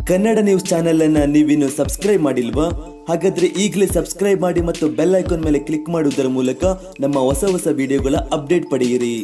Kannada news channel ಅನ್ನ ನೀವಿನ್ನು subscribe ಮಾಡಿಲ್ವಾ ಹಾಗಾದ್ರೆ ಈಗಲೇ ಸಬ್ಸ್ಕ್ರೈಬ್ ಮಾಡಿ ಮತ್ತು ಬೆಲ್ ಐಕಾನ್ ಮೇಲೆ ಕ್ಲಿಕ್ ಮಾಡುವುದರ ಮೂಲಕ ನಮ್ಮ ಹೊಸ ಹೊಸ ವಿಡಿಯೋಗಳ ಅಪ್ಡೇಟ್ ಪಡೆಯಿರಿ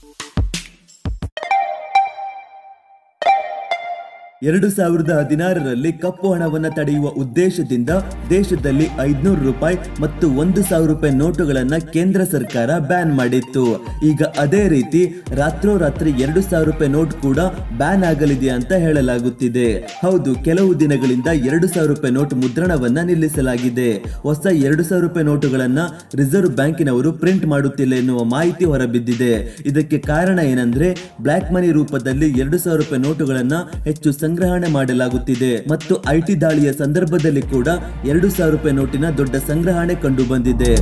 ಎರಡು ಸಾವಿರದ ಹದಿನಾರರಲ್ಲಿ ಕಪ್ಪು ಹಣವನ್ನ ತಡೆಯುವ ಉದ್ದೇಶದಿಂದ ದೇಶದಲ್ಲಿ ಐದ್ನೂರು ರೂಪಾಯಿ ಮತ್ತು ಒಂದು ಸಾವಿರ ರೂಪಾಯಿ ನೋಟುಗಳನ್ನ ಕೇಂದ್ರ ಸರ್ಕಾರ ಬ್ಯಾನ್ ಮಾಡಿತ್ತು ಈಗ ಅದೇ ರೀತಿ ರಾತ್ರೋರಾತ್ರಿ ಎರಡು ಸಾವಿರ ರೂಪಾಯಿ ನೋಟ್ ಕೂಡ ಬ್ಯಾನ್ ಆಗಲಿದೆ ಅಂತ ಹೇಳಲಾಗುತ್ತಿದೆ ಹೌದು ಕೆಲವು ದಿನಗಳಿಂದ ಎರಡು ಸಾವಿರ ರೂಪಾಯಿ ನೋಟ್ ಮುದ್ರಣವನ್ನ ನಿಲ್ಲಿಸಲಾಗಿದೆ ಹೊಸ ಎರಡು ಸಾವಿರ ರೂಪಾಯಿ ನೋಟುಗಳನ್ನ ರಿಸರ್ವ್ ಬ್ಯಾಂಕಿನವರು ಪ್ರಿಂಟ್ ಮಾಡುತ್ತಿಲ್ಲ ಎನ್ನುವ ಮಾಹಿತಿ ಹೊರಬಿದ್ದಿದೆ ಇದಕ್ಕೆ ಕಾರಣ ಏನಂದ್ರೆ ಬ್ಲಾಕ್ ಮನಿ ರೂಪದಲ್ಲಿ ಎರಡು ಸಾವಿರ ರೂಪಾಯಿ ನೋಟುಗಳನ್ನ ಹೆಚ್ಚು ಸಂಗ್ರಹಣೆ ಮಾಡಲಾಗುತ್ತಿದೆ ಮತ್ತು ಐಟಿ ದಾಳಿಯ ಸಂದರ್ಭದಲ್ಲಿ ಕೂಡ ಎರಡು ಸಾವಿರ ರೂಪಾಯಿ ನೋಟಿನ ದೊಡ್ಡ ಸಂಗ್ರಹಣೆ ಕಂಡು ಬಂದಿದೆ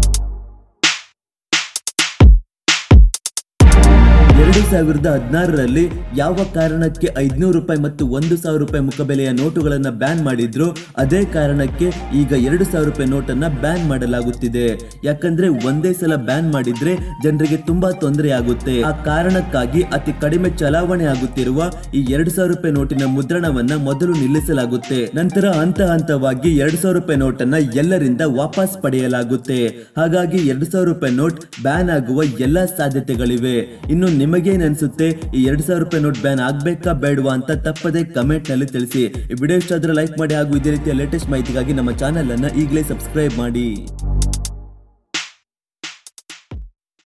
ಎರಡು ಸಾವಿರದ ಹದಿನಾರರಲ್ಲಿ ಯಾವ ಕಾರಣಕ್ಕೆ ಐದ್ನೂರು ರೂಪಾಯಿ ಮತ್ತು ಒಂದು ಸಾವಿರ ರೂಪಾಯಿ ಮುಖಬೆಲೆಯ ನೋಟುಗಳನ್ನ ಬ್ಯಾನ್ ಮಾಡಿದ್ರು ಅದೇ ಕಾರಣಕ್ಕೆ ಈಗ ಎರಡು ಸಾವಿರ ರೂಪಾಯಿ ನೋಟನ್ನ ಬ್ಯಾನ್ ಮಾಡಲಾಗುತ್ತಿದೆ ಯಾಕಂದ್ರೆ ಒಂದೇ ಸಲ ಬ್ಯಾನ್ ಮಾಡಿದ್ರೆ ಜನರಿಗೆ ತುಂಬಾ ತೊಂದರೆ ಆಗುತ್ತೆ ಆ ಕಾರಣಕ್ಕಾಗಿ ಅತಿ ಕಡಿಮೆ ಚಲಾವಣೆ ಆಗುತ್ತಿರುವ ಈ ಎರಡು ಸಾವಿರ ರೂಪಾಯಿ ನೋಟಿನ ಮುದ್ರಣವನ್ನ ಮೊದಲು ನಿಲ್ಲಿಸಲಾಗುತ್ತೆ ನಂತರ ಹಂತ ಹಂತವಾಗಿ ಎರಡು ಸಾವಿರ ರೂಪಾಯಿ ನೋಟನ್ನ ಎಲ್ಲರಿಂದ ವಾಪಸ್ ಪಡೆಯಲಾಗುತ್ತೆ ಹಾಗಾಗಿ ಎರಡು ಸಾವಿರ ರೂಪಾಯಿ ನೋಟ್ ಬ್ಯಾನ್ ಆಗುವ ಎಲ್ಲಾ ಸಾಧ್ಯತೆಗಳಿವೆ ಇನ್ನು ನಿಮಗೇನ್ ಅನ್ಸುತ್ತೆ ಈ ಎರಡ್ ಸಾವಿರ ರೂಪಾಯಿ ನೋಟ್ ಬ್ಯಾನ್ ಆಗ್ಬೇಕಾ ಬೇಡವಾ ಅಂತ ತಪ್ಪದೆ ಕಮೆಂಟ್ ನಲ್ಲಿ ತಿಳಿಸಿ ಈ ವಿಡಿಯೋ ಇಷ್ಟ ಆದ್ರೆ ಲೈಕ್ ಮಾಡಿ ಹಾಗೂ ಇದೇ ರೀತಿಯ ಲೇಟೆಸ್ಟ್ ಮಾಹಿತಿಗಾಗಿ ನಮ್ಮ ಚಾನೆಲ್ ಅನ್ನ ಈಗಲೇ ಸಬ್ಸ್ಕ್ರೈಬ್ ಮಾಡಿ